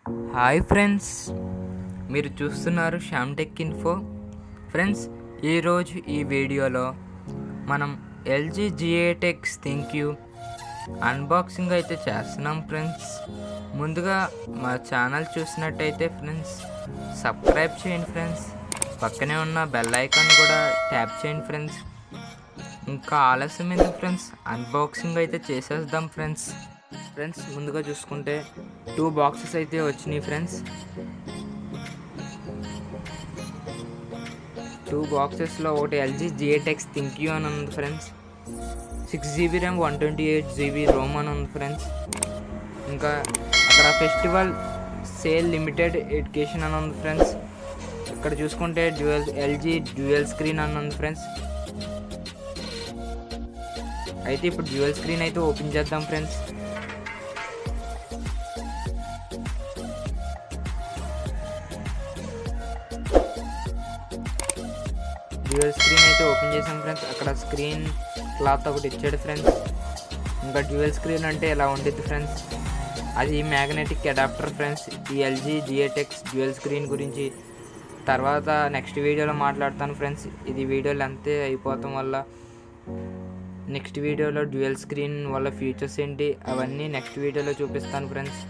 hi friends మీరు చూస్తున్నారు Shyam tech info friends ఈరోజు ఈ వీడియోలో మనం ఎల్జీ జిఏటెక్స్ థింక్ యూ అన్బాక్సింగ్ అయితే చేస్తున్నాం ఫ్రెండ్స్ ముందుగా మా ఛానల్ చూసినట్టయితే ఫ్రెండ్స్ సబ్స్క్రైబ్ చేయండి ఫ్రెండ్స్ పక్కనే ఉన్న బెల్ ఐకాన్ కూడా ట్యాప్ చేయండి ఫ్రెండ్స్ ఇంకా ఆలస్యం ఎందుకు ఫ్రెండ్స్ అన్బాక్సింగ్ అయితే చేసేద్దాం ఫ్రెండ్స్ ఫ్రెండ్స్ ముందుగా చూసుకుంటే టూ బాక్సెస్ అయితే వచ్చినాయి ఫ్రెండ్స్ టూ బాక్సెస్లో ఒకటి ఎల్జీ జిఏటెక్స్ థింక్ యూ అని ఉంది friends six GB RAM one twenty eight GB ROM అని ఉంది ఫ్రెండ్స్ ఇంకా అక్కడ ఫెస్టివల్ సేల్ లిమిటెడ్ ఎడ్యుకేషన్ అని ఉంది ఫ్రెండ్స్ ఇక్కడ చూసుకుంటే డ్యూయల్ ఎల్జీ డ్యూయల్ స్క్రీన్ అని ఉంది ఫ్రెండ్స్ అయితే ఇప్పుడు డ్యూయల్ స్క్రీన్ అయితే ఓపెన్ చేద్దాం ఫ్రెండ్స్ డ్యూయల్ స్క్రీన్ అయితే ఓపెన్ చేసాం ఫ్రెండ్స్ అక్కడ స్క్రీన్ క్లాత్ ఒకటి ఇచ్చాడు ఫ్రెండ్స్ ఇంకా డ్యూయల్ స్క్రీన్ అంటే ఇలా ఉంటుంది ఫ్రెండ్స్ అది మ్యాగ్నెటిక్ అడాప్టర్ ఫ్రెండ్స్ ఈ ఎల్జీ జిఏటెక్స్ డ్యూయల్ స్క్రీన్ గురించి తర్వాత నెక్స్ట్ వీడియోలో మాట్లాడతాను ఫ్రెండ్స్ ఇది వీడియో లెంత్ అయిపోవటం వల్ల నెక్స్ట్ వీడియోలో డ్యూయల్ స్క్రీన్ వల్ల ఫీచర్స్ ఏంటి అవన్నీ నెక్స్ట్ వీడియోలో చూపిస్తాను ఫ్రెండ్స్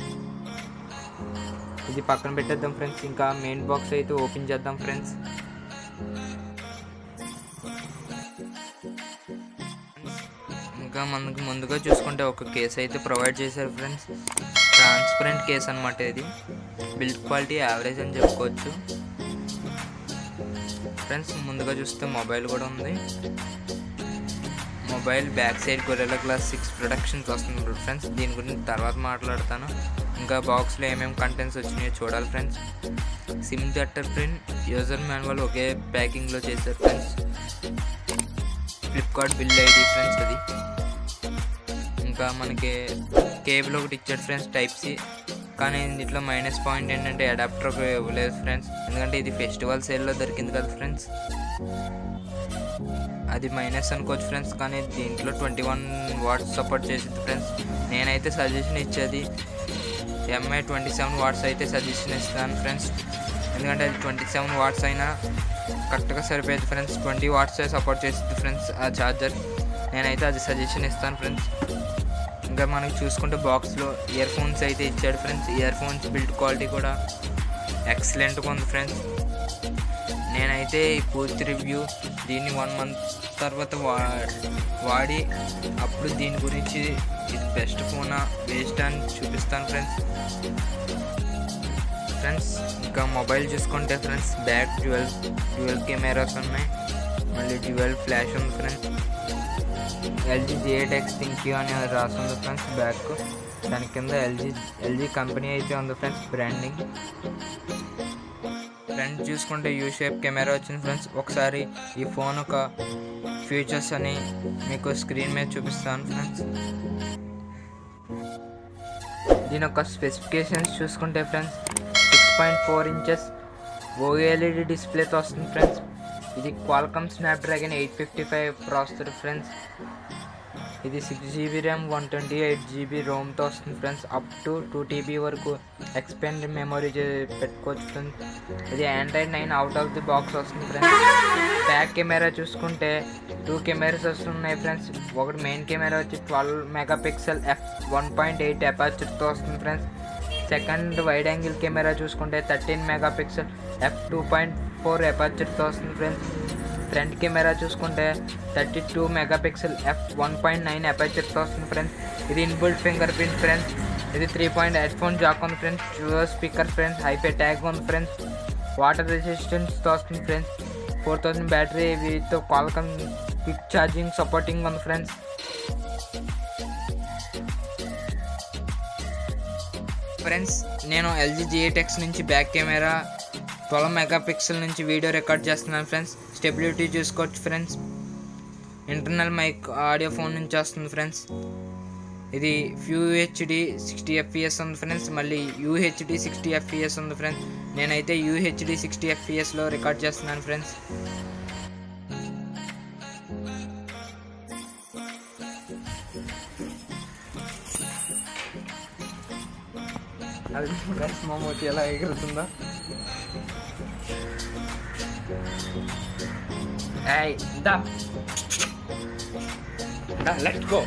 ఇది పక్కన పెట్టేద్దాం ఫ్రెండ్స్ ఇంకా మెయిన్ బాక్స్ అయితే ఓపెన్ చేద్దాం ఫ్రెండ్స్ ఇంకా మనకు ముందుగా చూసుకుంటే ఒక కేస్ అయితే ప్రొవైడ్ చేశారు ఫ్రెండ్స్ ట్రాన్స్పరెంట్ కేస్ అనమాట ఇది బిల్డ్ క్వాలిటీ యావరేజ్ అని చెప్పుకోవచ్చు ఫ్రెండ్స్ ముందుగా చూస్తే మొబైల్ కూడా ఉంది mobile back side Gorilla glass six productions వస్తుంది ఫ్రెండ్స్ దీని గురించి తర్వాత మాట్లాడతాను ఇంకా బాక్స్లో ఏమేమి కంటెంట్స్ వచ్చినాయో చూడాలి ఫ్రెండ్స్ సిమ్ దట్టర్ ప్రింట్ యూజర్ మాన్యువల్ ఒకే ప్యాకింగ్లో చేశారు friends Flipkart bill ID friends అది ఇంకా మనకి కేబుల్ ఒకటి ఇచ్చాడు ఫ్రెండ్స్ టైప్ సి కానీ దీంట్లో మైనస్ పాయింట్ ఏంటంటే అడాప్టర్ ఇవ్వలేదు ఫ్రెండ్స్ ఎందుకంటే ఇది ఫెస్టివల్ సేల్లో దొరికింది కదా ఫ్రెండ్స్ అది మైనస్ అనుకోవచ్చు ఫ్రెండ్స్ కానీ దీంట్లో ట్వంటీ వన్ వాట్స్ సపోర్ట్ చేసింది ఫ్రెండ్స్ నేనైతే సజెషన్ ఇచ్చేది ఎంఐ ట్వంటీ సెవెన్ వాట్స్ అయితే సజెషన్ ఇస్తాను ఫ్రెండ్స్ ఎందుకంటే అది ట్వంటీ సెవెన్ వాట్స్ అయినా కరెక్ట్గా సరిపోయేది ఫ్రెండ్స్ ట్వంటీ వాట్స్ సపోర్ట్ చేసింది ఫ్రెండ్స్ ఆ ఛార్జర్ నేనైతే అది సజెషన్ ఇస్తాను ఫ్రెండ్స్ ఇంకా మనకి చూసుకుంటే బాక్స్లో ఇయర్ ఫోన్స్ అయితే ఇచ్చాడు friends earphones build quality కూడా ఎక్సలెంట్గా ఉంది ఫ్రెండ్స్ నేనైతే ఈ పూర్తి రివ్యూ దీన్ని వన్ మంత్ తర్వాత వా వాడి అప్పుడు దీని గురించి ఇది బెస్ట్ ఫోనా వేస్ట్ అని చూపిస్తాను ఫ్రెండ్స్ ఫ్రెండ్స్ ఇంకా మొబైల్ చూసుకుంటే friends back dual dual cameras ఉన్నాయి మళ్ళీ డ్యూయల్ ఫ్లాష్ ఉంది ఫ్రెండ్స్ ఎల్జీ జిఏటెక్స్ థింక్ యూ అని రాసి ఉంది ఫ్రెండ్స్ బ్యాక్ దాని కింద ఎల్జీ ఎల్జీ కంపెనీ అయితే ఉంది ఫ్రెండ్స్ బ్రాండింగ్ ఫ్రంట్ చూసుకుంటే యూ షేప్ కెమెరా వచ్చింది ఫ్రెండ్స్ ఒకసారి ఈ ఫోన్ ఒక ఫీచర్స్ అని మీకు స్క్రీన్ మీద చూపిస్తాను ఫ్రెండ్స్ దీని యొక్క స్పెసిఫికేషన్స్ చూసుకుంటే friends six point four inches OLED డిస్ప్లేతో వస్తుంది ఫ్రెండ్స్ ఇది Qualcomm Snapdragon eight fifty five processor friends ఇది six GB RAM one twenty eight GB రోమ్తో వస్తుంది friends up to two TB వరకు ఎక్స్పెండ్ మెమొరీ పెట్టుకోవచ్చు ఫ్రెండ్స్ ఇది Android nine out of the box వస్తుంది ఫ్రెండ్స్ బ్యాక్ కెమెరా చూసుకుంటే two cameras వస్తున్నాయి friends ఒకటి మెయిన్ కెమెరా వచ్చి twelve megapixel F one point eight అపాచర్తో వస్తుంది friends second wide angle camera చూసుకుంటే thirteen megapixel F two point four అపాచర్తో వస్తుంది ఫ్రెండ్స్ ఫ్రంట్ కెమెరా చూసుకుంటే thirty two megapixel F one point nine అపాచర్తో వస్తుంది friends ఇది inbuilt fingerprint friends ఇది three point headphone jack ఉంది friends dual speaker friends హైపే tag ఉంది ఫ్రెండ్స్ వాటర్ రెసిస్టెన్స్తో వస్తుంది ఫ్రెండ్స్ ఫోర్ థౌసండ్ బ్యాటరీ వీటితో కాల్కమ్ క్విక్ ఛార్జింగ్ సపోర్టింగ్ ఉంది ఫ్రెండ్స్ ఫ్రెండ్స్ నేను ఎల్జీ జిఏటెక్స్ నుంచి back camera twelve megapixel నుంచి వీడియో రికార్డ్ చేస్తున్నాను ఫ్రెండ్స్ స్టెబిలిటీ చూసుకోవచ్చు friends internal mic audio phone నుంచి వస్తుంది ఫ్రెండ్స్ ఇది ఫ్యూహెచ్డి సిక్స్టీ ఎఫ్పిఎస్ ఉంది ఫ్రెండ్స్ మళ్ళీ యూహెచ్డి సిక్స్టీ ఎఫ్పిఎస్ ఉంది ఫ్రెండ్స్ నేనైతే యూహెచ్డి సిక్స్టీ ఎఫ్పిఎస్లో రికార్డ్ చేస్తున్నాను ఫ్రెండ్స్ అది ఫ్రెండ్స్ మా మోటి ఎలా ఎగురుతుందో ఏయ్ దా దా లెట్ గో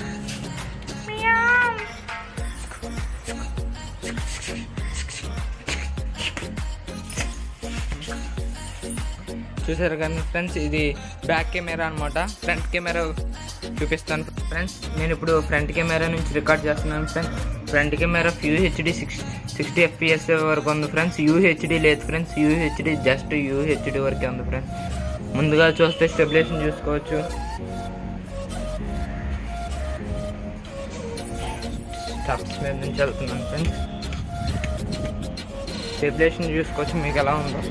చూసారు కానీ ఫ్రెండ్స్ ఇది బ్యాక్ కెమెరా అనమాట ఫ్రంట్ కెమెరా చూపిస్తాను ఫ్రెండ్స్ నేను ఇప్పుడు ఫ్రంట్ కెమెరా నుంచి రికార్డ్ చేస్తున్నాను friends front camera UHD six sixty FPS వరకు ఉంది ఫ్రెండ్స్ యూహెచ్డి లేదు ఫ్రెండ్స్ యూహెచ్డి జస్ట్ యూహెచ్డి వరకే ఉంది ఫ్రెండ్స్ ముందుగా చూస్తే స్టెబిలేషన్ చూసుకోవచ్చు స్టెప్స్ మీద నుంచి వెళ్తున్నాను ఫ్రెండ్స్ స్టెబిలేషన్ చూసుకోవచ్చు మీకు ఎలా ఉందో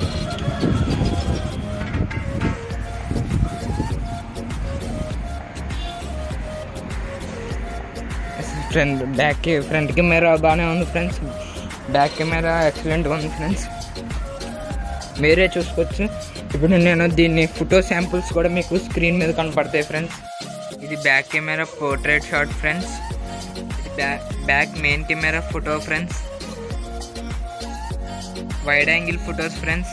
ఫ్రంట్ బ్యాక్ ఫ్రంట్ కెమెరా బాగానే ఉంది ఫ్రెండ్స్ బ్యాక్ కెమెరా ఎక్సలెంట్గా ఉంది ఫ్రెండ్స్ మీరే చూసుకోవచ్చు ఇప్పుడు నేను దీన్ని ఫోటో శాంపుల్స్ కూడా మీకు స్క్రీన్ మీద కనపడతాయి ఫ్రెండ్స్ ఇది back camera portrait shot friends back back main camera photo friends wide angle photos friends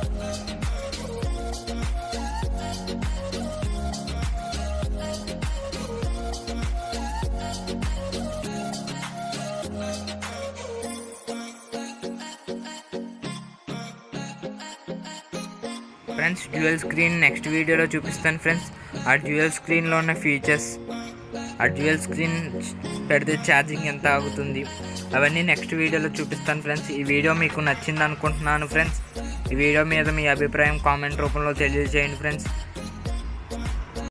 friends dual screen next వీడియోలో చూపిస్తాను ఫ్రెండ్స్ ఆ డ్యూయల్ స్క్రీన్లో ఉన్న ఫీచర్స్ ఆ డ్యూయల్ స్క్రీన్ పెడితే ఛార్జింగ్ ఎంత ఆగుతుంది అవన్నీ నెక్స్ట్ వీడియోలో చూపిస్తాను ఫ్రెండ్స్ ఈ వీడియో మీకు నచ్చింది అనుకుంటున్నాను ఫ్రెండ్స్ ఈ వీడియో మీద మీ అభిప్రాయం కామెంట్ రూపంలో తెలియజేయండి ఫ్రెండ్స్